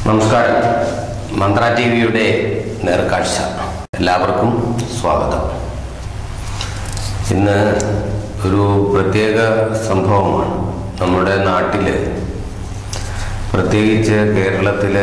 നമസ്കാരം മന്ത്ര ടി വിയുടെ നേർക്കാഴ്ച എല്ലാവർക്കും സ്വാഗതം ഇന്ന് ഒരു പ്രത്യേക സംഭവമാണ് നമ്മുടെ നാട്ടിൽ പ്രത്യേകിച്ച് കേരളത്തിൽ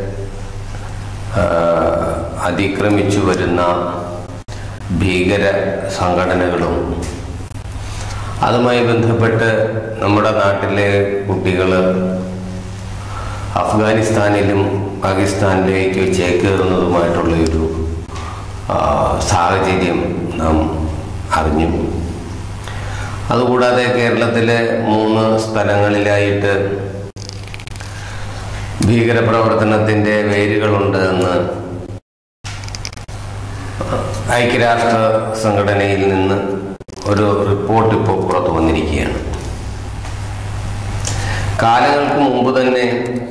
അതിക്രമിച്ചു വരുന്ന ഭീകര സംഘടനകളും അതുമായി ബന്ധപ്പെട്ട് നമ്മുടെ നാട്ടിലെ കുട്ടികൾ അഫ്ഗാനിസ്ഥാനിലും പാകിസ്ഥാനിലേക്ക് ചേക്കേറുന്നതുമായിട്ടുള്ള ഒരു ആ, സാഹചര്യം നാം അറിഞ്ഞു അതുകൂടാതെ കേരളത്തിലെ മൂന്ന് സ്ഥലങ്ങളിലായിട്ട് ഭീകരപ്രവർത്തനത്തിൻ്റെ വേരുകളുണ്ട് എന്ന് ഐക്യരാഷ്ട്ര സംഘടനയിൽ നിന്ന് ഒരു റിപ്പോർട്ട് ഇപ്പോൾ പുറത്തു വന്നിരിക്കുകയാണ് കാലങ്ങൾക്ക് മുമ്പ് തന്നെ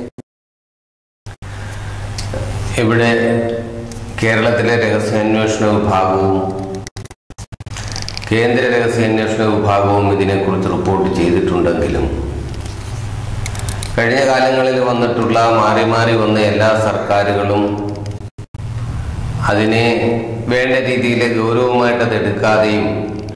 ഇവിടെ കേരളത്തിലെ രഹസ്യാന്വേഷണ വിഭാഗവും കേന്ദ്ര രഹസ്യാന്വേഷണ വിഭാഗവും ഇതിനെക്കുറിച്ച് റിപ്പോർട്ട് ചെയ്തിട്ടുണ്ടെങ്കിലും കഴിഞ്ഞ കാലങ്ങളിൽ വന്നിട്ടുള്ള മാറി മാറി വന്ന എല്ലാ സർക്കാരുകളും അതിനെ വേണ്ട രീതിയിൽ ഗൗരവമായിട്ട് അത് എടുക്കാതെയും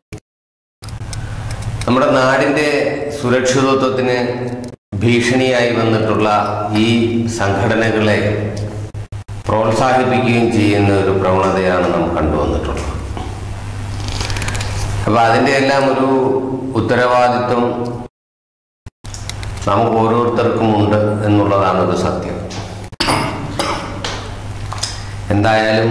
നമ്മുടെ നാടിൻ്റെ സുരക്ഷിതത്വത്തിന് ഭീഷണിയായി വന്നിട്ടുള്ള ഈ സംഘടനകളെ പ്രോത്സാഹിപ്പിക്കുകയും ചെയ്യുന്ന ഒരു പ്രവണതയാണ് നാം കണ്ടുവന്നിട്ടുള്ളത് അപ്പൊ അതിൻ്റെ എല്ലാം ഒരു ഉത്തരവാദിത്വം നമുക്ക് ഓരോരുത്തർക്കും ഉണ്ട് എന്നുള്ളതാണ് ഒരു സത്യം എന്തായാലും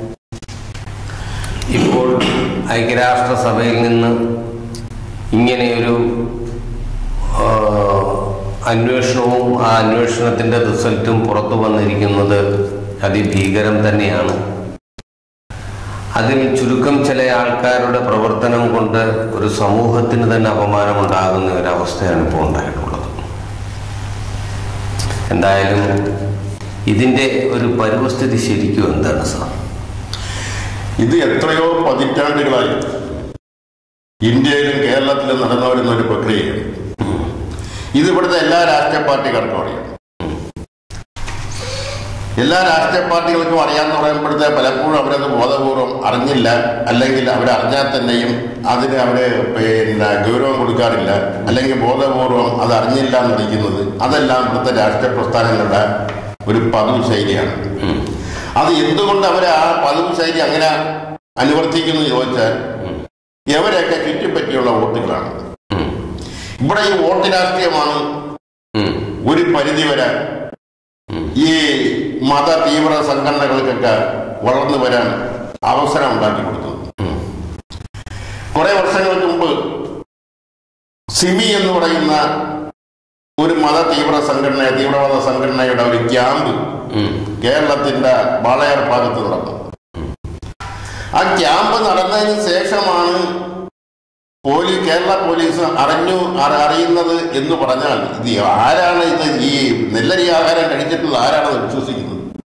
ഇപ്പോൾ ഐക്യരാഷ്ട്രസഭയിൽ നിന്ന് ഇങ്ങനെയൊരു ആ, അന്വേഷണവും ആ അന്വേഷണത്തിൻ്റെ റിസൾട്ടും പുറത്തു വന്നിരിക്കുന്നത് അതിഭീകരം തന്നെയാണ് അതിൽ ചുരുക്കം ചില ആൾക്കാരുടെ പ്രവർത്തനം കൊണ്ട് ഒരു സമൂഹത്തിന് തന്നെ അപമാനമുണ്ടാകുന്ന ഒരവസ്ഥയാണ് ഇപ്പോൾ ഉണ്ടായിട്ടുള്ളത് എന്തായാലും ഇതിൻ്റെ ഒരു പരിവസ്ഥിതി ശരിക്കും എന്താണ് സാർ ഇത് എത്രയോ പതിറ്റാണ്ടുകളായി ഇന്ത്യയിലും കേരളത്തിലും നടന്നു വരുന്ന ഒരു പ്രക്രിയയാണ് ഇത് ഇവിടുത്തെ എല്ലാ രാഷ്ട്രീയ പാർട്ടികൾക്കും അറിയാം എല്ലാ രാഷ്ട്രീയ പാർട്ടികൾക്കും അറിയാമെന്ന് പറയുമ്പോഴത്തെ പലപ്പോഴും അവരത് ബോധപൂർവം അറിഞ്ഞില്ല അല്ലെങ്കിൽ അവരറിഞ്ഞാൽ തന്നെയും അതിന് അവര് പിന്നെ ഗൗരവം കൊടുക്കാറില്ല അല്ലെങ്കിൽ ബോധപൂർവം അത് അറിഞ്ഞില്ല എന്നടിക്കുന്നത് അതെല്ലാം ഇവിടുത്തെ രാഷ്ട്രീയ പ്രസ്ഥാനങ്ങളുടെ ഒരു പതിവ് ശൈലിയാണ് അത് എന്തുകൊണ്ട് അവർ ആ പതിവ് ശൈലി അങ്ങനെ അനുവർത്തിക്കുന്നു എന്ന് ചോദിച്ചാൽ എവരെയൊക്കെ ചുറ്റിപ്പറ്റിയുള്ള വോട്ടുകളാണ് ഇവിടെ ഈ വോട്ട് രാഷ്ട്രീയമാണ് ഉം. ഒരു പരിധി വരെ ഈ മത തീവ്ര സംഘടനകൾക്കൊക്കെ വളർന്നു വരാൻ അവസരം ഉണ്ടാക്കി കൊടുത്തത് കുറെ വർഷങ്ങൾക്ക് മുമ്പ് സിമി എന്ന് പറയുന്ന ഒരു മത തീവ്ര സംഘടന തീവ്രവാദ സംഘടനയുടെ ഒരു ക്യാമ്പ് ഉം. കേരളത്തിന്റെ വാളയാർ ഭാഗത്ത് നടന്നു ആ ക്യാമ്പ് നടന്നതിന് ശേഷമാണ് പോലീസ് കേരള പോലീസ് അറിഞ്ഞു അറി- അറിയുന്നത് എന്ന് പറഞ്ഞാൽ ഇത് ആരാണ് ഇത് ഈ നെല്ലരി ആഹാരം കഴിച്ചിട്ടുള്ള ആരാണ് വിശ്വസിക്കുന്നത്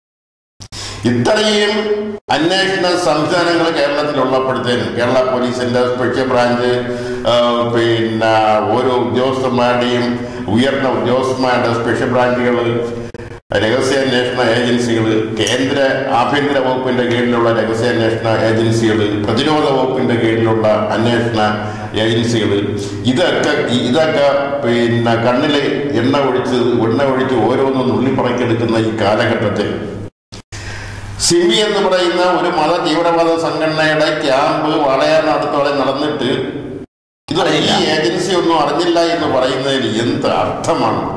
ഇത്രയും അന്വേഷണ സംവിധാനങ്ങൾ കേരളത്തിലുള്ളപ്പോഴത്തേനും കേരള പോലീസിന്റെ സ്പെഷ്യൽ ബ്രാഞ്ച് ആ, പിന്നെ ഓരോ ഉദ്യോഗസ്ഥന്മാരുടെയും ഉയർന്ന ഉദ്യോഗസ്ഥന്മാരുടെ സ്പെഷ്യൽ ബ്രാഞ്ചുകൾ രഹസ്യാന്വേഷണ ഏജൻസികൾ കേന്ദ്ര ആഭ്യന്തര വകുപ്പിന്റെ കീഴിലുള്ള രഹസ്യാന്വേഷണ ഏജൻസികൾ പ്രതിരോധ വകുപ്പിന്റെ കീഴിലുള്ള അന്വേഷണ ഏജൻസികൾ ഇതൊക്കെ ഇതൊക്കെ പിന്നെ കണ്ണില് എണ്ണ ഒഴിച്ച് എണ്ണ ഒഴിച്ച് ഓരോന്നും നുള്ളിപ്പറക്കെടുക്കുന്ന ഈ കാലഘട്ടത്തിൽ സിമി എന്ന് പറയുന്ന ഒരു മത തീവ്രവാദ സംഘടനയുടെ ക്യാമ്പ് വളയാറിനടുത്തോടെ നടന്നിട്ട് ഇത് ഈ ഏജൻസി ഒന്നും അറിഞ്ഞില്ല എന്ന് പറയുന്നതിൽ എന്ത് അർത്ഥമാണ്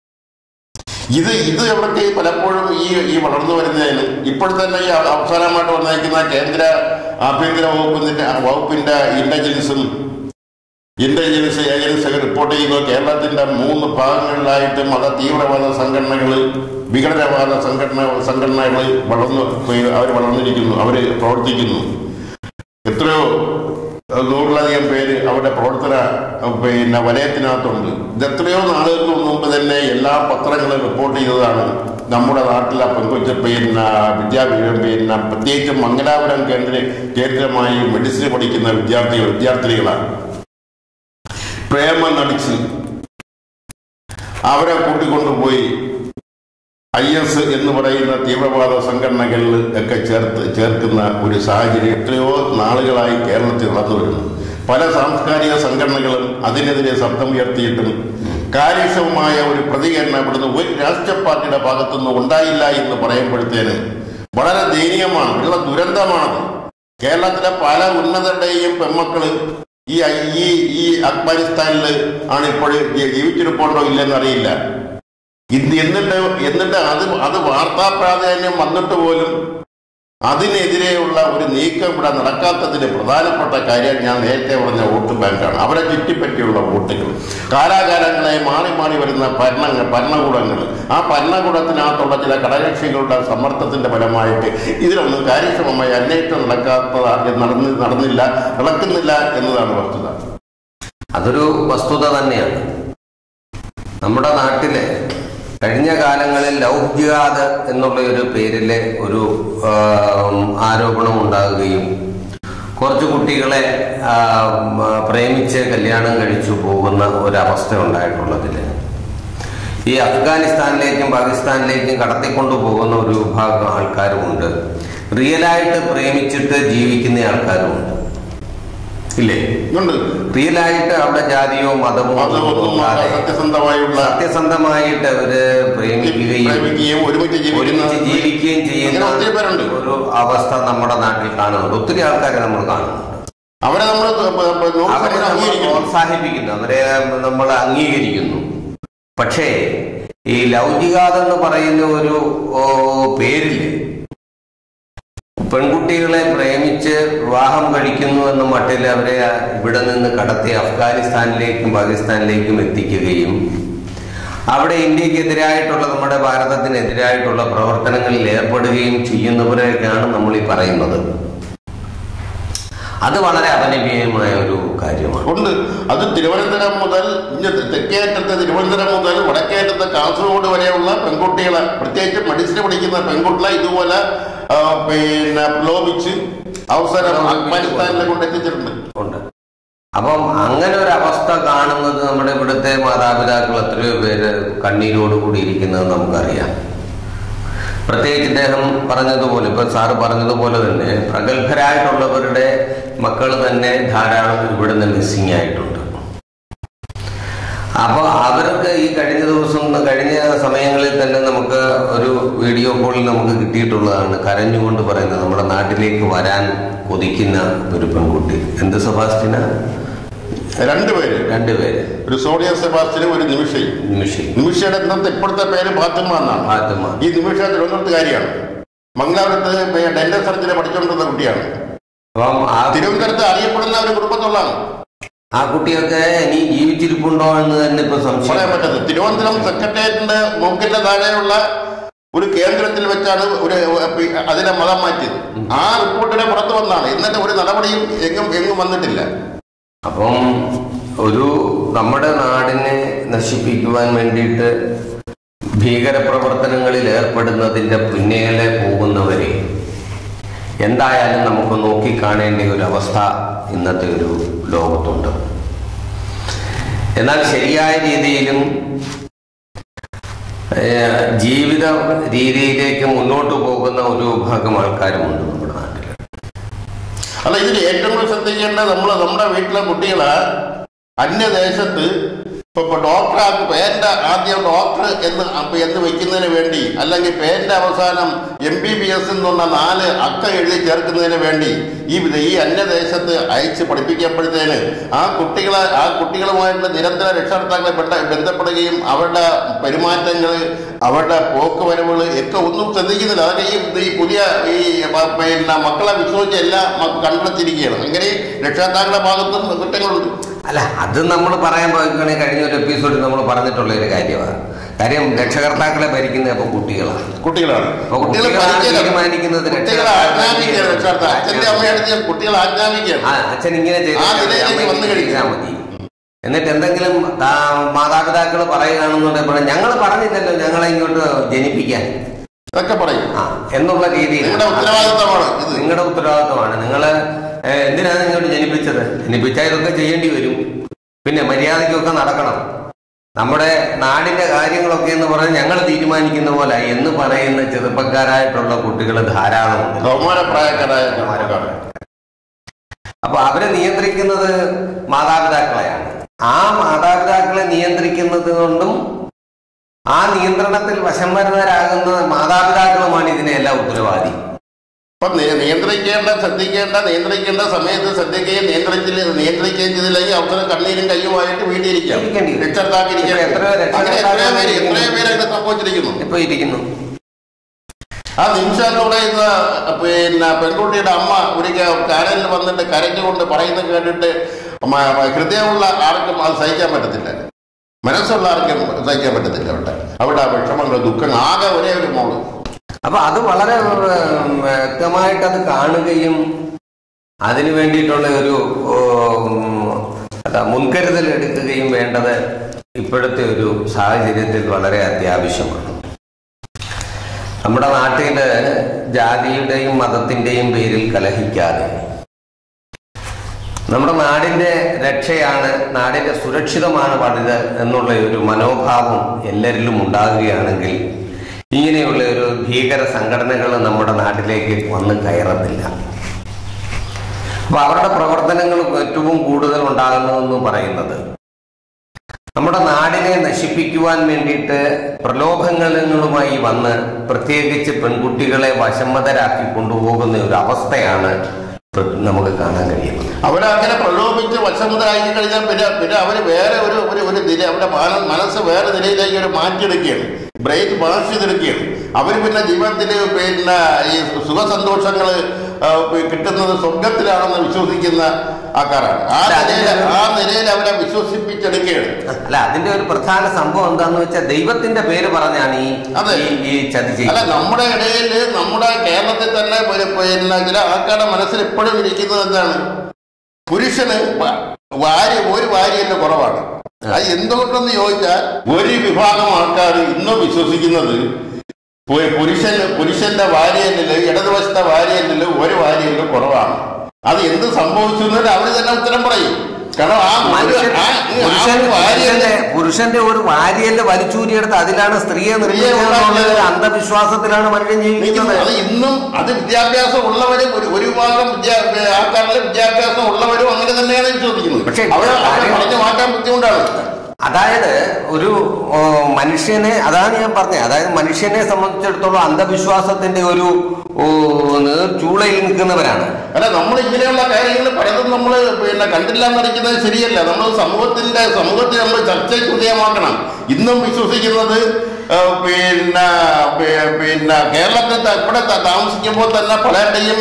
ഇത് ഇത് എവിടൊക്കെ പലപ്പോഴും ഈ ഈ വളർന്നു വരുന്നതിന് ഇപ്പോൾ തന്നെ ഈ അവ- അവസാനമായിട്ട് വന്നിരിക്കുന്ന കേന്ദ്ര ആഭ്യന്തര വകുപ്പിന്റെ വകുപ്പിന്റെ ഇന്റലിജൻസും ഇന്റലിജൻസ് ഏജൻസികൾ റിപ്പോർട്ട് ചെയ്യുന്നു കേരളത്തിന്റെ മൂന്ന് ഭാഗങ്ങളിലായിട്ട് മത തീവ്രവാദ സംഘടനകൾ വിഘടനവാദ സംഘടന സംഘടനകൾ വളർന്നു അവർ വളർന്നിരിക്കുന്നു അവർ പ്രവർത്തിക്കുന്നു എത്രയോ അഹ് നൂറിലധികം പേര് അവരുടെ പ്രവർത്തന അഹ് പിന്നെ വലയത്തിനകത്തുണ്ട് ഇത് എത്രയോ നാളുകൾക്ക് മുമ്പ് തന്നെ എല്ലാ പത്രങ്ങളും റിപ്പോർട്ട് ചെയ്തതാണ് നമ്മുടെ നാട്ടിലെ പെൺകൊച്ച പിന്നെ വിദ്യാഭ്യാസം പിന്നെ പ്രത്യേകിച്ച് മംഗലാപുരം കേന്ദ്ര കേന്ദ്രമായി മെഡിസിൻ പഠിക്കുന്ന വിദ്യാർത്ഥികൾ വിദ്യാർത്ഥിനികളാണ് പ്രേമം നടിച്ച് അവരെ കൂട്ടിക്കൊണ്ടുപോയി ഐ എസ് എന്ന് പറയുന്ന തീവ്രവാദ സംഘടനകളിൽ ഒക്കെ ചേർത്ത് ചേർക്കുന്ന ഒരു സാഹചര്യം എത്രയോ നാളുകളായി കേരളത്തിൽ നടന്നു വരുന്നു പല സാംസ്കാരിക സംഘടനകളും അതിനെതിരെ ശബ്ദം ഉയർത്തിയിട്ടും കാര്യക്ഷമമായ ഒരു പ്രതികരണം ഇവിടുന്ന് ഒരു രാഷ്ട്രീയ പാർട്ടിയുടെ ഭാഗത്തുനിന്ന് ഉണ്ടായില്ല എന്ന് പറയുമ്പോഴത്തേന് വളരെ ദയനീയമാണ് ഉള്ള ദുരന്തമാണത് കേരളത്തിലെ പല ഉന്നതരുടെയും പെൺമക്കള് ഈ ഈ ഈ അഫ്ഗാനിസ്ഥാനിൽ ആണ് ഇപ്പോൾ ജീവിച്ചിരിപ്പുണ്ടോ ഇല്ലെന്ന് അറിയില്ല ഇത് എന്നിട്ട് എന്നിട്ട് അത് അത് വാർത്താ പ്രാധാന്യം വന്നിട്ട് പോലും അതിനെതിരെയുള്ള ഒരു നീക്കം ഇവിടെ നടക്കാത്തതിന് പ്രധാനപ്പെട്ട കാര്യം ഞാൻ നേരത്തെ പറഞ്ഞ വോട്ട് ബാങ്കാണ് അവരെ ചുറ്റിപ്പറ്റിയുള്ള വോട്ടുകൾ കാലാകാലങ്ങളെ മാറി മാറി വരുന്ന ഭരണങ്ങൾ ഭരണകൂടങ്ങൾ ആ ഭരണകൂടത്തിനകത്തുള്ള ചില ഘടകകക്ഷികളുടെ സമ്മർദ്ദത്തിന്റെ ഫലമായിട്ട് ഇതിലൊന്നും കാര്യക്ഷമമായി അന്വേഷണം നടക്കാത്തതാ നടന്ന് നടന്നില്ല നടക്കുന്നില്ല എന്നതാണ് വസ്തുത അതൊരു വസ്തുത തന്നെയാണ് നമ്മുടെ നാട്ടിലെ കഴിഞ്ഞ കാലങ്ങളിൽ ലവ് ജിഹാദ് എന്നുള്ള ഒരു പേരിലെ ഒരു ആം, ആരോപണം ഉണ്ടാകുകയും കുറച്ച് കുട്ടികളെ ആം, പ്രേമിച്ച് കല്യാണം കഴിച്ചു പോകുന്ന ഒരവസ്ഥ ഉണ്ടായിട്ടുള്ളതിൽ ഈ അഫ്ഗാനിസ്ഥാനിലേക്കും പാകിസ്ഥാനിലേക്കും കടത്തിക്കൊണ്ടു പോകുന്ന ഒരു വിഭാഗം ആൾക്കാരുമുണ്ട് റിയലായിട്ട് പ്രേമിച്ചിട്ട് ജീവിക്കുന്ന ആൾക്കാരുമുണ്ട് ഇല്ലേ ഇതുണ്ട് റിയലായിട്ട് അവിടെ ജാതിയോ മതമോ ഒന്നും അതൊന്നും നോക്കാതെ സത്യസന്ധമായുള്ള സത്യസന്ധമായിട്ട് അവര് പ്രേമിക്കുകയും പ്രേമിക്കുകയും ഒരുമിച്ച് ഒരുമിച്ച് ജീവിക്കുന്ന ജീവിക്കുകയും ചെയ്യുന്ന അങ്ങനെ ഒത്തിരി പേരുണ്ട് ഒരു അവസ്ഥ നമ്മുടെ നാട്ടിൽ കാണുന്നുണ്ട് ഒത്തിരി ആൾക്കാരെ നമ്മൾ കാണുന്നുണ്ട് അവരെ നമ്മൾ അവരെ നമ്മൾ അംഗീകരിക്കുന്നു പ്രോത്സാഹിപ്പിക്കുന്നു അവരെ നമ്മൾ അംഗീകരിക്കുന്നു പക്ഷേ ഈ ലൗകികാത എന്ന് പറയുന്ന ഒരു ഓ, പേരില് പെൺകുട്ടികളെ പ്രേമിച്ച് വിവാഹം കഴിക്കുന്നു എന്ന മട്ടിൽ അവരെ ഇവിടെ നിന്ന് കടത്തി അഫ്ഗാനിസ്ഥാനിലേക്കും പാകിസ്ഥാനിലേക്കും എത്തിക്കുകയും അവിടെ ഇന്ത്യക്കെതിരായിട്ടുള്ള നമ്മുടെ ഭാരതത്തിനെതിരായിട്ടുള്ള പ്രവർത്തനങ്ങളിൽ ഏർപ്പെടുകയും ചെയ്യുന്നവരെയൊക്കെയാണ് നമ്മൾ ഈ പറയുന്നത് അത് വളരെ അപലപീയമായ ഒരു കാര്യമാണ് ഉണ്ട് അത് തിരുവനന്തപുരം മുതൽ ഇങ്ങ് തെക്കേറ്റത്തെ തിരുവനന്തപുരം മുതൽ വടക്കേറ്റത്തെ കാസർഗോഡ് വരെയുള്ള പെൺകുട്ടികളെ പ്രത്യേകിച്ച് മെഡിസിൻ പഠിക്കുന്ന പെൺകുട്ടികളെ ഇതുപോലെ ആ, പിന്നെ ലോപിച്ച് അവസരം അഫ്ഗാനിസ്ഥാനിലെ കൊണ്ടെത്തിച്ചിട്ടുണ്ട് ഉണ്ട് അപ്പം അങ്ങനെ ഒരു അവസ്ഥ കാണുന്നത് നമ്മുടെ ഇവിടുത്തെ മാതാപിതാക്കൾ എത്രയോ പേര് കണ്ണീരോടുകൂടി ഇരിക്കുന്നത് നമുക്കറിയാം പ്രത്യേകിച്ച് ഇദ്ദേഹം പറഞ്ഞതുപോലെ ഇപ്പൊ സാറ് പറഞ്ഞതുപോലെ തന്നെ പ്രഗത്ഭരായിട്ടുള്ളവരുടെ മക്കൾ തന്നെ ധാരാളം ഇവിടുന്ന് മിസ്സിംഗ് ആയിട്ടുണ്ട് അപ്പോൾ അവർക്ക് ഈ കഴിഞ്ഞ ദിവസം കഴിഞ്ഞ സമയങ്ങളിൽ തന്നെ നമുക്ക് ഒരു വീഡിയോ കോളിൽ നമുക്ക് കിട്ടിയിട്ടുള്ളതാണ് കരഞ്ഞുകൊണ്ട് പറയുന്നത് നമ്മുടെ നാട്ടിലേക്ക് വരാൻ കൊതിക്കുന്ന ഒരു പെൺകുട്ടി എന്ത് സെബാസ്റ്റിന രണ്ടുപേര് രണ്ടുപേര് ഒരു സോണിയ സെബാസ്റ്റിനും ഒരു നിമിഷയും നിമിഷി നിമിഷയുടെ ഇന്നത്തെ ഇപ്പോഴത്തെ പേര് ഫാത്തിമ എന്നാണ് ഫാത്തിമ ഈ നിമിഷ തിരുവനന്തപുരത്തുകാരിയാണ് മംഗലാപുരത്ത് ഡെന്റൽ സർജറി പഠിച്ചുകൊണ്ടിരുന്ന കുട്ടിയാണ് അപ്പം ആ തിരുവനന്തപുരത്ത് അറിയപ്പെടുന്ന ഒരു കുടുംബത്തുള്ളതാണ് ആ കുട്ടിയൊക്കെ ഇനി ജീവിച്ചിരിപ്പുണ്ടോ എന്ന് തന്നെ ഇപ്പൊ പറയാൻ സംശയം പറ്റത്തില്ല തിരുവനന്തപുരം സെക്രട്ടേറിയറ്റിന്റെ മൂക്കിന്റെ താഴെയുള്ള ഒരു കേന്ദ്രത്തിൽ വെച്ചാണ് ഒരു അതിനെ മതം മാറ്റിയത് ആ റിപ്പോർട്ടിനെ പുറത്തു വന്നാണ് എന്നിട്ട് ഒരു നടപടിയും എങ്ങും എങ്ങും വന്നിട്ടില്ല അപ്പം ഒരു നമ്മുടെ നാടിനെ നശിപ്പിക്കുവാൻ വേണ്ടിയിട്ട് ഭീകരപ്രവർത്തനങ്ങളിൽ ഏർപ്പെടുന്നതിന്റെ പിന്നേലെ പോകുന്നവരെ എന്തായാലും നമുക്ക് നോക്കിക്കാണേണ്ട ഒരു അവസ്ഥ ഇന്നത്തെ ഒരു ലോകത്തുണ്ട് എന്നാൽ ശരിയായ രീതിയിലും ഏഹ്, ജീവിത രീതിയിലേക്ക് മുന്നോട്ട് പോകുന്ന ഒരു വിഭാഗം ആൾക്കാരുമുണ്ട് നമ്മുടെ നാട്ടിൽ അല്ല ഇതിൽ ഏറ്റവും കൂടുതൽ ശ്രദ്ധിക്കേണ്ടത് നമ്മൾ നമ്മുടെ വീട്ടിലെ കുട്ടികളെ അന്യദേശത്ത് ഇപ്പൊ ഇപ്പൊ ഡോക്ടർ പേരിന്റെ ആദ്യം ഡോക്ടർ എന്ന് അപ്പൊ എന്ന് വെക്കുന്നതിന് വേണ്ടി അല്ലെങ്കിൽ പേരിന്റെ അവസാനം എം ബി ബി എസ് എന്നുള്ള നാല് അക്ക എഴുതി ചേർക്കുന്നതിന് വേണ്ടി ഈ വിധ- ഈ അന്യദേശത്ത് അയച്ച് പഠിപ്പിക്കപ്പെടുന്നതിന് ആ കുട്ടികളെ ആ കുട്ടികളുമായിട്ട് നിരന്തര രക്ഷകർത്താക്കളെ ബന്ധ- ബന്ധപ്പെടുകയും അവരുടെ പെരുമാറ്റങ്ങൾ അവരുടെ പോക്ക് വരവുകൾ ഒക്കെ ഒന്നും ശ്രദ്ധിക്കുന്നില്ല അതൊക്കെ ഈ ഈ പുതിയ ഈ പ- പിന്നെ മക്കളെ വിശ്വസിച്ച് എല്ലാം മ- കണ്ടെത്തിയിരിക്കുകയാണ് അങ്ങനെ രക്ഷകർത്താക്കളുടെ ഭാഗത്തും കുറ്റങ്ങളുണ്ട് അല്ല അത് നമ്മൾ പറയാൻ പോയിക്കണേ കഴിഞ്ഞ ഒരു എപ്പിസോഡിൽ നമ്മൾ പറഞ്ഞിട്ടുള്ള ഒരു കാര്യമാണ് കാര്യം രക്ഷകർത്താക്കളെ ഭരിക്കുന്നത് അപ്പൊ കുട്ടികളാണ് കുട്ടികളാണ് അപ്പൊ കുട്ടികൾ കുട്ടികളാണ് പഠിക്കുകയല്ല. തീരുമാനിക്കുന്നത് കുട്ടികളെ ആജ്ഞാപിക്കുകയാണ് രക്ഷകർത്താക്കൾ അച്ഛന്റെ അമ്മയുടെ കുട്ടികളെ ആ ആജ്ഞാപിക്കുകയാണ് അച്ഛൻ ഇങ്ങനെ ചെയ്താൽ ആ മതി, നിലയിലേക്ക് അമ്മ വന്നു ഇങ്ങനെ കഴിഞ്ഞു. ചെയ്താൽ മതി എന്നിട്ട് എന്തെങ്കിലും മാതാപിതാക്കൾ പറയുകയാണെന്നുണ്ടെങ്കിൽ ഞങ്ങൾ പറഞ്ഞില്ലല്ലോ ഞങ്ങളെ ഇങ്ങോട്ട് ജനിപ്പിക്കാൻ ഇതൊക്കെ പറയും ആ എന്നുള്ള രീതിയിൽ നിങ്ങളുടെ ഉത്തരവാദിത്തമാണ് ഇത് നിങ്ങളുടെ ഉത്തരവാദിത്തമാണ് നിങ്ങൾ എന്തിനാണ് ഇങ്ങോട്ട് ജനിപ്പിച്ചത് ജനിപ്പിച്ചാൽ ഇതൊക്കെ ചെയ്യേണ്ടി വരും പിന്നെ മര്യാദയ്ക്കൊക്കെ നടക്കണം നമ്മുടെ നാടിന്റെ കാര്യങ്ങളൊക്കെ എന്ന് പറഞ്ഞ് ഞങ്ങൾ തീരുമാനിക്കുന്ന പോലെ എന്ന് പറയുന്ന ചെറുപ്പക്കാരായിട്ടുള്ള കുട്ടികൾ ധാരാളമുണ്ട് കൗമാരപ്രായക്കാരായ ചെറുപ്പക്കാർ അപ്പൊ അവരെ നിയന്ത്രിക്കുന്നത് മാതാപിതാക്കളെയാണ് ആ മാതാപിതാക്കളെ നിയന്ത്രിക്കുന്നത് കൊണ്ടും ആ നിയന്ത്രണത്തിൽ വശംവരുന്നവരാകുന്ന മാതാപിതാക്കളുമാണ് ഇതിനെല്ലാം ഉത്തരവാദി അപ്പൊ നി- നിയന്ത്രിക്കേണ്ട ശ്രദ്ധിക്കേണ്ട നിയന്ത്രിക്കേണ്ട സമയത്ത് ശ്രദ്ധിക്കുകയും നിയന്ത്രിച്ചില്ല നിയന്ത്രിക്കുകയും ചെയ്തില്ലെങ്കിൽ അവസരം കണ്ണീരും കയ്യുമായിട്ട് വീട്ടിലിരിക്കാം ഇരിക്കേണ്ടി വരും. രക്ഷകർത്താക്കിരിക്കാം ഇപ്പൊ എത്രയോ അങ്ങനെ എത്രയോ പേര് രക്ഷകർത്താക്കൾ എത്രയോ പേര് അങ്ങനെ സംഭവിച്ചിരിക്കുന്നു ഇപ്പൊ ഇരിക്കുന്നു ആ നിമിഷത്തോടെ ഇന്ന് പിന്നെ പെൺകുട്ടിയുടെ അമ്മ ഒരിക്കൽ ചാനലിൽ വന്നിട്ട് കരഞ്ഞുകൊണ്ട് പറയുന്നത് കേട്ടിട്ട് മ- മ- ഹൃദയമുള്ള ആർക്കും അത് സഹിക്കാൻ പറ്റത്തില്ല മനസ്സുള്ള ആർക്കും സഹിക്കാൻ പറ്റത്തില്ല അവിടെ അവിടെ ആ വിഷമങ്ങൾ ദുഃഖങ്ങൾ ആകെ ഒരേ ഒരു മോള് അപ്പൊ അത് വളരെ ഉം, വ്യക്തമായിട്ട് അത് കാണുകയും അതിനു വേണ്ടിയിട്ടുള്ള ഒരു ഉം, എന്താ, മുൻകരുതൽ എടുക്കുകയും വേണ്ടത് ഇപ്പോഴത്തെ ഒരു സാഹചര്യത്തിൽ വളരെ അത്യാവശ്യമാണ് നമ്മുടെ നാട്ടില് ജാതിയുടെയും മതത്തിന്റെയും പേരിൽ കലഹിക്കാതെ നമ്മുടെ നാടിന്റെ രക്ഷയാണ് നാടിന്റെ സുരക്ഷിതമാണ് വലുത് എന്നുള്ള ഒരു മനോഭാവം എല്ലാവരിലും ഉണ്ടാകുകയാണെങ്കിൽ ഇങ്ങനെയുള്ള ഒരു ഭീകര സംഘടനകൾ നമ്മുടെ നാട്ടിലേക്ക് വന്ന് കയറത്തില്ല അപ്പൊ അവരുടെ പ്രവർത്തനങ്ങൾ ഏറ്റവും കൂടുതൽ ഉണ്ടാകുന്നതെന്ന് പറയുന്നത് നമ്മുടെ നാടിനെ നശിപ്പിക്കുവാൻ വേണ്ടിയിട്ട് പ്രലോഭനങ്ങളുമായി വന്ന് പ്രത്യേകിച്ച് പെൺകുട്ടികളെ വശമ്മതരാക്കി കൊണ്ടുപോകുന്ന ഒരു അവസ്ഥയാണ് ഇപ്പൊ നമുക്ക് കാണാൻ കഴിയുന്നത് അവരങ്ങനെ പ്രലോഭിച്ച് വശമുതലാക്കി കഴിഞ്ഞാൽ പിന്നെ പിന്നെ അവര് വേറെ ഒരു ഒരു ഒരു നില അവരുടെ മാന- മനസ്സ് വേറെ നിലയിലേക്ക് ഒരു മാറ്റിയെടുക്കുകയാണ് ബ്രെയിൻ വാഷ് ചെയ്തെടുക്കുകയാണ് അവർ പിന്നെ ജീവിതത്തിൽ പിന്നെ ഈ സുഖസന്തോഷങ്ങൾ കിട്ടുന്നത് സ്വർഗത്തിലാണെന്ന് വിശ്വസിക്കുന്ന ആൾക്കാരാണ് ആ നിലയിൽ ആ നിലയിൽ അവരെ വിശ്വസിപ്പിച്ചെടുക്കുകയാണ് അല്ല അതിന്റെ ഒരു പ്രധാന സംഭവം എന്താന്ന് വെച്ചാൽ ദൈവത്തിന്റെ പേര് പറഞ്ഞാണ് ഈ അതെ. ഈ- ഈ ചതി അല്ല ചെയ്യുന്നത് നമ്മുടെ ഇടയിൽ നമ്മുടെ കേരളത്തിൽ തന്നെ ഒരു പിന്നെ ചില ആൾക്കാരുടെ മനസ്സിൽ ഇപ്പോഴും ഇരിക്കുന്നത് എന്താണ് പുരുഷന് വ- വാരി ഒരു വാരിയല്ല കുറവാണ് അത് എന്തുകൊണ്ടെന്ന് ചോദിച്ചാൽ ഒരു വിഭാഗം ആൾക്കാർ ഇന്നും വിശ്വസിക്കുന്നത് പു- പുരുഷൻ പുരുഷന്റെ വാരിയല്ലില് ഇടതുവശത്തെ വാരിയല്ലില് ഒരു വാരിയല്ല് കുറവാണ് അത് എന്ത് സംഭവിച്ചു എന്ന് അവർ തന്നെ ഉത്തരം പറയും കാരണം ആ ഒരു- മനുഷ്യൻ ആ- ആ പുരുഷൻ ഒരു വാരിയല്ല് പുരുഷന്റെ പുരുഷന്റെ ഒരു വാരിയല് വലിച്ചൂരിയെടുത്ത് അതിലാണ് സ്ത്രീയെ നിർമ്മിക്കുക ഒരു അന്ധവിശ്വാസത്തിലാണ് മനുഷ്യൻ ജീവിക്കുന്നത് അത് ഇന്നും അത് വിദ്യാഭ്യാസം ഉള്ളവരും ഒരു ഒരു വിഭാഗം വിദ്യാ ആൾക്കാരിലെ വിദ്യാഭ്യാസം ഉള്ളവരും അങ്ങനെ തന്നെയാണ് വിശ്വസിക്കുന്നത് പക്ഷേ അവരെ അവരെ കാര്യം- പറഞ്ഞു മാറ്റാൻ ബുദ്ധിമുട്ടാണ് അതായത് ഒരു ഓ, മനുഷ്യനെ അതാണ് ഞാൻ പറഞ്ഞത് അതായത് മനുഷ്യനെ സംബന്ധിച്ചിടത്തോളം അന്ധവിശ്വാസത്തിന്റെ ഒരു ഓ, നീർച്ചൂളയിൽ നിൽക്കുന്നവരാണ് അല്ല നമ്മൾ ഇങ്ങനെയുള്ള കാര്യങ്ങൾ പലതും നമ്മൾ പിന്നെ കണ്ടില്ല എന്നറിയിക്കുന്നത് ശരിയല്ല നമ്മൾ സമൂഹത്തിന്റെ സമൂഹത്തെ നമ്മൾ ചർച്ചയ്ക്ക് വിധേയമാക്കണം ഇന്നും വിശ്വസിക്കുന്നത് ആ, പിന്നെ പി- പിന്നെ കേരളത്തിൽ ത- ഇവിടെ ത- താമസിക്കുമ്പോൾ തന്നെ പലരുടെയും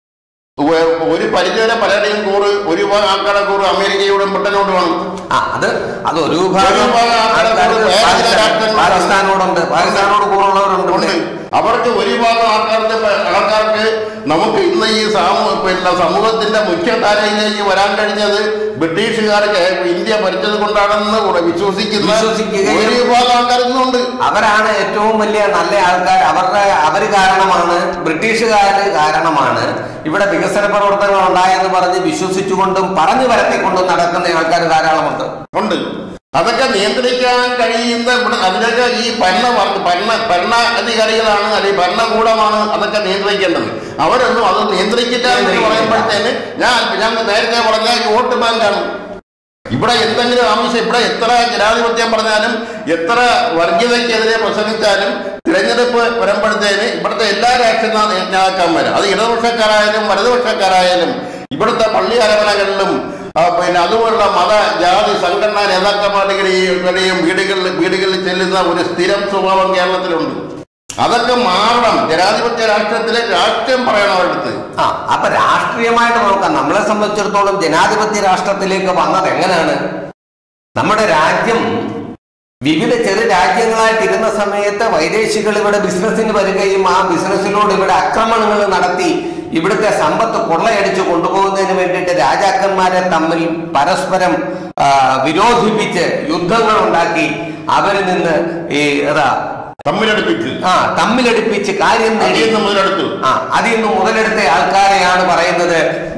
ഒ- ഒരു പരിചയം പലരുടെയും കൂറ് ഒരു വിഭാഗം ആൾക്കാരുടെ കൂറ് അമേരിക്കയോടും ബ്രിട്ടനോടുമാണ് ആ അത് അത് ഒരു വിഭാഗം ഒരു വിഭാഗം ആൾക്കാർക്ക് ആൾക്കാർക്ക് വേറെ ചില പാകിസ്ഥാൻ- രാഷ്ട്രങ്ങളുണ്ട്. പാകിസ്ഥാനോടുണ്ട് പാകിസ്ഥാനോട് കൂറുള്ളവരുണ്ട് ഉണ്ട് അവർക്ക് ഒരു വിഭാഗം ആൾക്കാർക്ക് പ- ആൾക്കാർക്ക് നമുക്ക് ഇന്ന് ഈ സാമൂ പിന്നെ സമൂഹത്തിന്റെ മുഖ്യധാരയിലേക്ക് വരാൻ കഴിഞ്ഞത് ബ്രിട്ടീഷുകാർക്ക് ഇന്ത്യ ഭരിച്ചത് കൊണ്ടാണെന്ന് കൂടെ വിശ്വസിക്കുന്ന വിശ്വസിക്കുകയും- ഒരു വിഭാഗം ആൾക്കാർ ഇന്നുണ്ട് അവരാണ് ഏറ്റവും വലിയ നല്ല ആൾക്കാർ അവരുടെ അവര് കാരണമാണ് ബ്രിട്ടീഷുകാര് കാരണമാണ് ഇവിടെ വികസന പ്രവർത്തനങ്ങൾ ഉണ്ടായെന്ന് പറഞ്ഞ് വിശ്വസിച്ചുകൊണ്ടും പറഞ്ഞു പരത്തിക്കൊണ്ടും നടക്കുന്ന ആൾക്കാർ ധാരാളമുണ്ട് ഉണ്ട് അതൊക്കെ നിയന്ത്രിക്കാൻ കഴിയുന്ന ഇവിടെ അതിനൊക്കെ ഈ ഭരണ വർ- ഭരണ ഭരണാധികാരികളാണ് അല്ലെങ്കിൽ ഭരണകൂടമാണ് അതൊക്കെ നിയന്ത്രിക്കേണ്ടത് അവരൊന്നും അത് നിയന്ത്രിക്കില്ല എന്ന് നിയന്ത്രിക്കില്ല. പറയുമ്പോഴത്തേന് ഞാൻ ഞാൻ നേരത്തെ പറഞ്ഞ ഈ വോട്ട് ബാങ്കാണ് ഇവിടെ എന്തെങ്കിലും ആവശ്യം ഇവിടെ എത്ര ജനാധിപത്യം പറഞ്ഞാലും എത്ര വർഗീയതയ്ക്കെതിരെ പ്രസംഗിച്ചാലും തിരഞ്ഞെടുപ്പ് വരുമ്പോഴത്തേന് ഇവിടുത്തെ എല്ലാ രാഷ്ട്രീയ നേ- നേതാക്കന്മാരും അത് ഇടതുപക്ഷക്കാരായാലും വലതുപക്ഷക്കാരായാലും ഇവിടുത്തെ പള്ളി അരമനകളിലും ആ, പിന്നെ അതുപോലുള്ള മത ജാതി സംഘടനാ നേതാക്കന്മാരുടെയും വീടുകളിൽ വീടുകളിൽ ചെല്ലുന്ന ഒരു സ്ഥിരം സ്വഭാവം കേരളത്തിലുണ്ട് അതൊക്കെ മാറണം ജനാധിപത്യ രാഷ്ട്രത്തിലെ രാഷ്ട്രീയം പറയണം അവരുടെ ആ അപ്പൊ രാഷ്ട്രീയമായിട്ട് നോക്കാം നമ്മളെ സംബന്ധിച്ചിടത്തോളം ജനാധിപത്യ രാഷ്ട്രത്തിലേക്ക് വന്നത് എങ്ങനെയാണ് നമ്മുടെ രാജ്യം വിവിധ ചെറു രാജ്യങ്ങളായിട്ടിരുന്ന സമയത്ത് വൈദേശികൾ ഇവിടെ ബിസിനസ്സിന് വരികയും ആ ബിസിനസ്സിലൂടെ ഇവിടെ ആക്രമണങ്ങൾ നടത്തി ഇവിടുത്തെ സമ്പത്ത് കൊള്ളയടിച്ച് കൊണ്ടുപോകുന്നതിന് വേണ്ടിയിട്ട് രാജാക്കന്മാരെ തമ്മിൽ പരസ്പരം ആ, വിരോധിപ്പിച്ച് യുദ്ധങ്ങൾ ഉണ്ടാക്കി അവരിൽ നിന്ന് ഈ ഏതാ തമ്മിലടുപ്പിച്ച് ആ തമ്മിലടിപ്പിച്ച് കാര്യം നേടി അടിയെന്ന് മുതലെടുത്തു ആ അതിൽ നിന്ന് മുതലെടുത്ത ആൾക്കാരെയാണ് പറയുന്നത്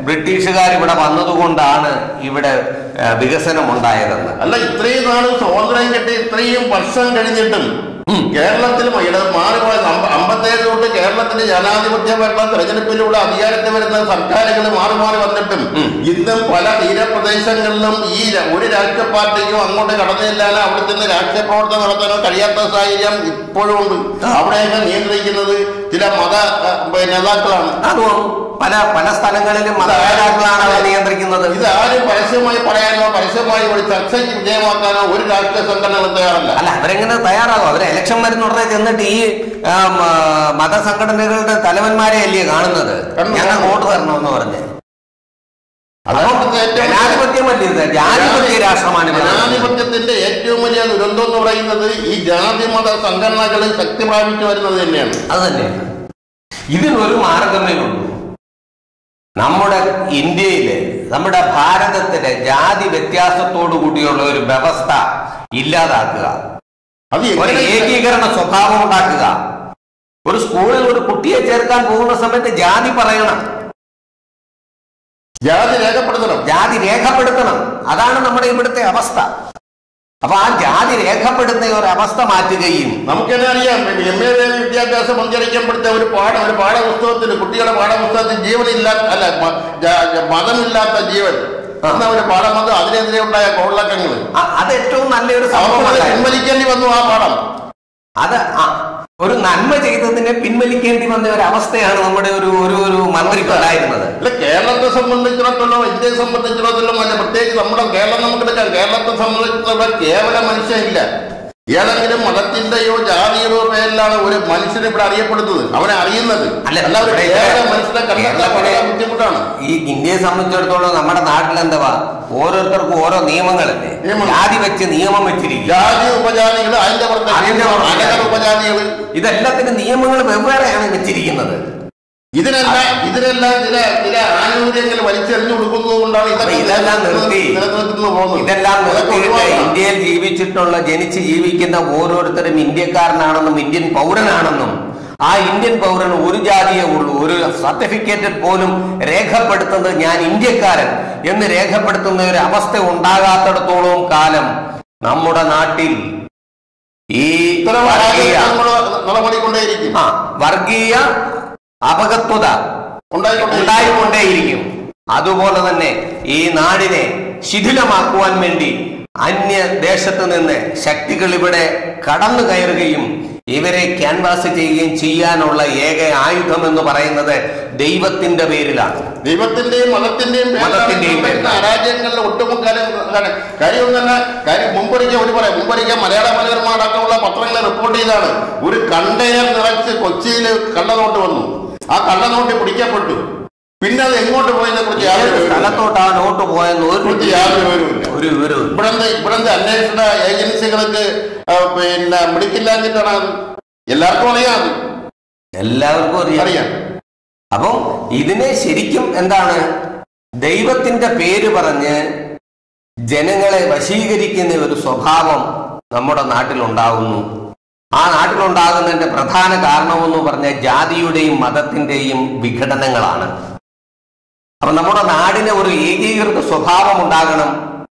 ബ്രിട്ടീഷുകാർ ഇവിടെ വന്നതുകൊണ്ടാണ് ഇവിടെ ആ, വികസനം ഉണ്ടായതെന്ന് അല്ല ഇത്രയും നാൾ സ്വാതന്ത്ര്യം കിട്ടി ഇത്രയും വർഷം കഴിഞ്ഞിട്ടും കേരളത്തിൽ ഇട മാറി പോയ അമ്പ- അമ്പത്തേഴ് തൊട്ട് കേരളത്തിൽ ജനാധിപത്യ ഭരണം തെരഞ്ഞെടുപ്പിലൂടെ അധികാരത്തിൽ വരുന്ന സർക്കാരുകൾ മാറി മാറി വന്നിട്ടും ഇന്നും പല തീരപ്രദേശങ്ങളിലും ഈ ര- ഒരു രാഷ്ട്രീയ പാർട്ടിക്കും അങ്ങോട്ട് കടന്നു ചെല്ലാനോ അവിടെ നിന്ന് രാഷ്ട്രീയ പ്രവർത്തനം നടത്താനോ കഴിയാത്ത സാഹചര്യം ഇപ്പോഴും ഉണ്ട് അവിടെയൊക്കെ നിയന്ത്രിക്കുന്നത് ചില മത ആ, നേതാക്കളാണ് അതും പല പല സ്ഥലങ്ങളിലും മതനേതാക്കളാണ് അവരെ നിയന്ത്രിക്കുന്നത് ഇത് ആരും പരസ്യമായി പറയാനോ പരസ്യമായി ഒരു ചർച്ചയ്ക്ക് വിജയമാക്കാനോ ഒരു രാഷ്ട്രീയ സംഘടനകളും തയ്യാറല്ല അല്ല അവരെങ്ങനെ തയ്യാറാകും അവർ ഇലക്ഷൻ വരുന്ന ഉടനെ ചെന്നിട്ട് ഈ ആ, മ, മതസംഘടനകളുടെ തലവന്മാരെ അല്ലേ കാണുന്നത് കണ്ടു. ഞങ്ങൾ വോട്ട് തരണമെന്ന് പറഞ്ഞ് അതാണ് ഇവിടുത്തെ ഏറ്റവും വലിയ- ജനാധിപത്യമല്ലേ ഇത് ജനാധിപത്യ രാഷ്ട്രമാണ് ഇവിടെ. ജനാധിപത്യത്തിന്റെ ഏറ്റവും വലിയ ദുരന്തം എന്ന് പറയുന്നത് ഈ ജാതി മത സംഘടനകൾ ശക്തി പ്രാപിച്ചു വരുന്നത് തന്നെയാണ് അത് തന്നെയാണ് ഇതിനൊരു മാർഗമേ ഉള്ളൂ നമ്മുടെ ഇന്ത്യയില് നമ്മുടെ ഭാരതത്തിലെ ജാതി വ്യത്യാസത്തോടു കൂടിയുള്ള ഒരു വ്യവസ്ഥ ഇല്ലാതാക്കുക അത് ഒരു എങ്ങനെ ഏകീകരണ സ്വഭാവം ഉണ്ടാക്കുക ഒരു സ്കൂളിൽ ഒരു കുട്ടിയെ ചേർക്കാൻ പോകുന്ന സമയത്ത് ജാതി പറയണം ജാതി രേഖപ്പെടുത്തണം ജാതി രേഖപ്പെടുത്തണം അതാണ് നമ്മുടെ ഇവിടുത്തെ അവസ്ഥ അപ്പൊ ആ ജാതി രേഖപ്പെടുത്തുന്ന ഒരു അവസ്ഥ മാറ്റുകയും നമുക്കെന്നെ അറിയാം എം എ വിദ്യാഭ്യാസം മഞ്ചരിക്കപ്പെടുത്ത ഒരു പാഠ ഒരു പാഠപുസ്തകത്തിൽ കുട്ടികളുടെ പാഠപുസ്തകത്തിൽ ജീവനില്ലാത്ത അല്ല മ- ജ- ജ- മതമില്ലാത്ത ജീവൻ ആ. എന്ന ഒരു പാഠം വന്ന് അതിനെതിരെ ഉണ്ടായ കോളിളക്കങ്ങൾ അ- അത് ഏറ്റവും നല്ലൊരു അവർക്ക് സംഭവമല്ല പിൻവലിക്കേണ്ടി വന്നു ആ പാഠം അത് ആ- ഒരു നന്മ ചെയ്തതിനെ പിൻവലിക്കേണ്ടി വന്ന ഒരു അവസ്ഥയാണ് നമ്മുടെ ഒരു ഒരു ഒരു മന്ത്രിക്ക് ഉണ്ടായിരുന്നത് അല്ല കേരളത്തെ സംബന്ധിച്ചിടത്തോളം ഇന്ത്യയെ സംബന്ധിച്ചിടത്തോളം അല്ല പ്രത്യേകിച്ച് നമ്മുടെ കേരളം നമുക്ക് എടുക്കാം കേരളത്തെ സംബന്ധിച്ചിടത്തോളം കേവല മനുഷ്യനില്ല ഏതെങ്കിലും മതത്തിന്റെയോ ജാതിയുടെയോ പേരിലാണ് ഒരു മനുഷ്യൻ ഇവിടെ അറിയപ്പെടുന്നത് അവനെ അറിയുന്നത് അല്ല, അല്ല ഒരു ഇവിടെ കേവല മനുഷ്യനെ കണ്ടെത്താൻ കേരളത്തിലെ- വളരെ ബുദ്ധിമുട്ടാണ് ഈ ഇന്ത്യയെ സംബന്ധിച്ചിടത്തോളം നമ്മുടെ നാട്ടിൽ എന്താ ഓരോരുത്തർക്കും ഓരോ നിയമങ്ങളല്ലേ നിയമം. ജാതി വെച്ച് നിയമം വെച്ചിരിക്കും ജാതി ഉപജാതികൾ അതിന്റെ പുറത്ത് അതിന്റെ പുറത്ത് അനഗർ ഉപജാതികൾ ഇതെല്ലാത്തിനും നിയമങ്ങൾ വെവ്വേറെയാണ് വെച്ചിരിക്കുന്നത് ഇതിനെല്ലാം ഇതിനെല്ലാം ചില ചില ആനുകൂല്യങ്ങൾ വലിച്ചെറിഞ്ഞു കൊടുക്കുന്നത് കൊണ്ടാണ് അപ്പൊ ഇതൊക്കെ ഇതെല്ലാം നിർത്തി നിലനിർത്തുന്നു പോകുന്നത് ഇതെല്ലാം അതൊക്കെ നിർത്തിയിട്ട് ഒഴിവാക്കണം. ഇന്ത്യയിൽ ജീവിച്ചിട്ടുള്ള ജനിച്ച് ജീവിക്കുന്ന ഓരോരുത്തരും ഇന്ത്യക്കാരനാണെന്നും ഇന്ത്യൻ പൗരനാണെന്നും ആ ഇന്ത്യൻ പൗരന് ഒരു ജാതിയേ ഉള്ളൂ ഒരു സർട്ടിഫിക്കറ്റിൽ പോലും രേഖപ്പെടുത്തുന്നത് ഞാൻ ഇന്ത്യക്കാരൻ എന്ന് രേഖപ്പെടുത്തുന്ന ഒരു അവസ്ഥ ഉണ്ടാകാത്തിടത്തോളം കാലം നമ്മുടെ നാട്ടിൽ ഈ ഇത്തരം വർഗീയ ആചാരങ്ങൾ നിലപടിക്കൊണ്ടേയിരിക്കും ആ വർഗീയ അപകത്വത ഉണ്ടായിക്കൊണ്ടേ ഉണ്ടായിക്കൊണ്ടേയിരിക്കും അതുപോലെ തന്നെ ഈ നാടിനെ ശിഥിലമാക്കുവാൻ വേണ്ടി അന്യ ദേശത്ത് നിന്ന് ശക്തികൾ ഇവിടെ കടന്നു കയറുകയും ഇവരെ ക്യാൻവാസ് ചെയ്യുകയും ചെയ്യാനുള്ള ഏക ആയുധം എന്ന് പറയുന്നത് ദൈവത്തിന്റെ പേരിലാണ് ദൈവത്തിന്റെയും മതത്തിന്റെയും മതത്തിന്റെയും വരുന്ന അരാജ്യങ്ങളുടെ ഒട്ടുമുക്കാലും അതാണ് കാര്യം തന്നെ കാര്യം മുമ്പൊരിക്കൽ ഒരു പറയാം മുമ്പൊരിക്കൽ മലയാള മനോരമ അടക്കമുള്ള പത്രങ്ങളെ റിപ്പോർട്ട് ചെയ്താണ് ഒരു കണ്ടെയ്നർ നിറച്ച് കൊച്ചിയിൽ കള്ളനോട്ട് വന്നു ആ കള്ളനോട്ട് പിടിക്കപ്പെട്ടു പിന്നെ അത് എങ്ങോട്ട് പോയതിനെ കുറിച്ച് യാതൊരു ഏത് വിവരവുമില്ല. സ്ഥലത്തോട്ട് ആ നോട്ട് പോയെന്ന് ഒരു കുറിച്ച് യാതൊരു വിവരവുമില്ല ഒരു വിവരവും ഇവിടുത്തെ ഇവിടുത്തെ അന്വേഷണ ഏജൻസികൾക്ക് ആ, പിന്നെ മിടിക്കില്ലാഞ്ഞിട്ടാണ് അത് എല്ലാവർക്കും അറിയാം അത്. എല്ലാവർക്കും അറിയാം അറിയാം അപ്പം ഇതിനെ ശരിക്കും എന്താണ് ദൈവത്തിന്റെ പേര് പറഞ്ഞ് ജനങ്ങളെ വശീകരിക്കുന്ന ഒരു സ്വഭാവം നമ്മുടെ നാട്ടിലുണ്ടാകുന്നു ആ നാട്ടിലുണ്ടാകുന്നതിന്റെ പ്രധാന കാരണമെന്ന് പറഞ്ഞ ജാതിയുടെയും മതത്തിന്റെയും വിഘടനങ്ങളാണ് അപ്പൊ നമ്മുടെ നാടിന് ഒരു ഏകീകൃത സ്വഭാവം ഉണ്ടാകണം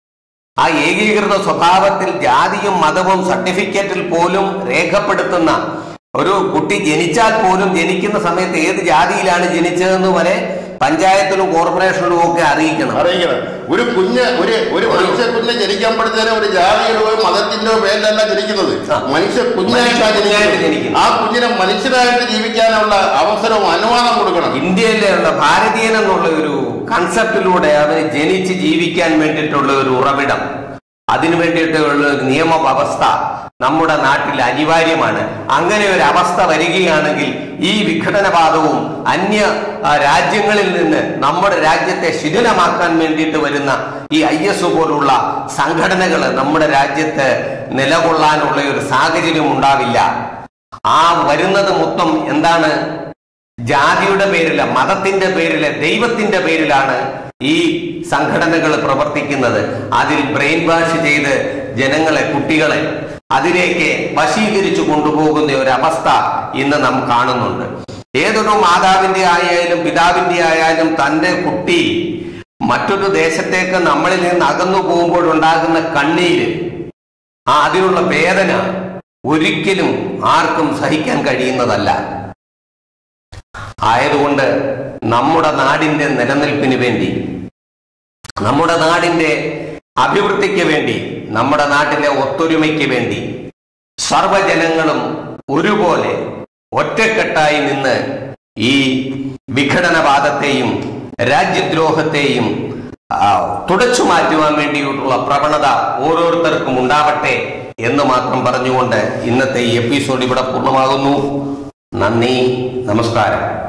ആ ഏകീകൃത സ്വഭാവത്തിൽ ജാതിയും മതവും സർട്ടിഫിക്കറ്റിൽ പോലും രേഖപ്പെടുത്തുന്ന ഒരു കുട്ടി ജനിച്ചാൽ പോലും ജനിക്കുന്ന സമയത്ത് ഏത് ജാതിയിലാണ് ജനിച്ചതെന്ന് വരെ പഞ്ചായത്തിലും കോർപ്പറേഷനിലും ഒക്കെ അറിയിക്കണം അറിയിക്കണം ഒരു കുഞ്ഞ് ഒരു ഒരു മനുഷ്യ കുഞ്ഞ് ജനിക്കുമ്പോഴത്തേനും ഒരു ജാതിയുടെയോ മതത്തിന്റെയോ പേരിലല്ല ജനിക്കുന്നത് ആ. മനുഷ്യ കുഞ്ഞായിട്ടാണ് മനുഷ്യ കുഞ്ഞായിട്ട് ജനിക്കുന്നത് ജനിക്കുന്നു. ആ കുഞ്ഞിനെ മനുഷ്യരായിട്ട് ജീവിക്കാനുള്ള അവസരവും അനുവാദം കൊടുക്കണം ഇന്ത്യയിലുള്ള ഭാരതീയൻ എന്നുള്ള ഒരു കൺസെപ്റ്റിലൂടെ അവന് ജനിച്ച് ജീവിക്കാൻ വേണ്ടിയിട്ടുള്ള ഒരു ഉറവിടം അതിനു വേണ്ടിയിട്ടുള്ള ഒരു നിയമ വ്യവസ്ഥ നമ്മുടെ നാട്ടിൽ അനിവാര്യമാണ് അങ്ങനെ ഒരു അവസ്ഥ വരികയാണെങ്കിൽ ഈ വിഘടനവാദവും അന്യ ആ, രാജ്യങ്ങളിൽ നിന്ന് നമ്മുടെ രാജ്യത്തെ ശിഥിലമാക്കാൻ വേണ്ടിയിട്ട് വരുന്ന ഈ ഐ എസ് പോലുള്ള സംഘടനകൾ നമ്മുടെ രാജ്യത്ത് നിലകൊള്ളാനുള്ള ഒരു സാഹചര്യം ഉണ്ടാവില്ല ആ വരുന്നത് മൊത്തം എന്താണ് ജാതിയുടെ പേരില മതത്തിന്റെ പേരില് ദൈവത്തിന്റെ പേരിലാണ് ഈ സംഘടനകൾ പ്രവർത്തിക്കുന്നത് അതിൽ ബ്രെയിൻ വാഷ് ചെയ്ത് ജനങ്ങളെ കുട്ടികളെ അതിലേക്ക് വശീകരിച്ചു കൊണ്ടുപോകുന്ന ഒരു അവസ്ഥ ഇന്ന് നാം കാണുന്നുണ്ട് ഏതൊരു മാതാവിന്റെ ആയാലും പിതാവിന്റെ ആയാലും തന്റെ കുട്ടി മറ്റൊരു ദേശത്തേക്ക് നമ്മളിൽ നിന്ന് അകന്നു പോകുമ്പോഴുണ്ടാകുന്ന കണ്ണീര് ആ അതിനുള്ള വേദന ഒരിക്കലും ആർക്കും സഹിക്കാൻ കഴിയുന്നതല്ല ആയതുകൊണ്ട് നമ്മുടെ നാടിന്റെ നിലനിൽപ്പിന് വേണ്ടി നമ്മുടെ നാടിന്റെ അഭിവൃദ്ധിക്ക് വേണ്ടി നമ്മുടെ നാട്ടിലെ ഒത്തൊരുമയ്ക്ക് വേണ്ടി സർവജനങ്ങളും ഒരുപോലെ ഒറ്റക്കെട്ടായി നിന്ന് ഈ വിഘടനവാദത്തെയും രാജ്യദ്രോഹത്തെയും ആ, തുടച്ചു മാറ്റുവാൻ വേണ്ടിയിട്ടുള്ള പ്രവണത ഓരോരുത്തർക്കും ഉണ്ടാവട്ടെ എന്ന് മാത്രം പറഞ്ഞുകൊണ്ട് ഇന്നത്തെ ഈ എപ്പിസോഡ് ഇവിടെ പൂർണ്ണമാകുന്നു നന്ദി നമസ്കാരം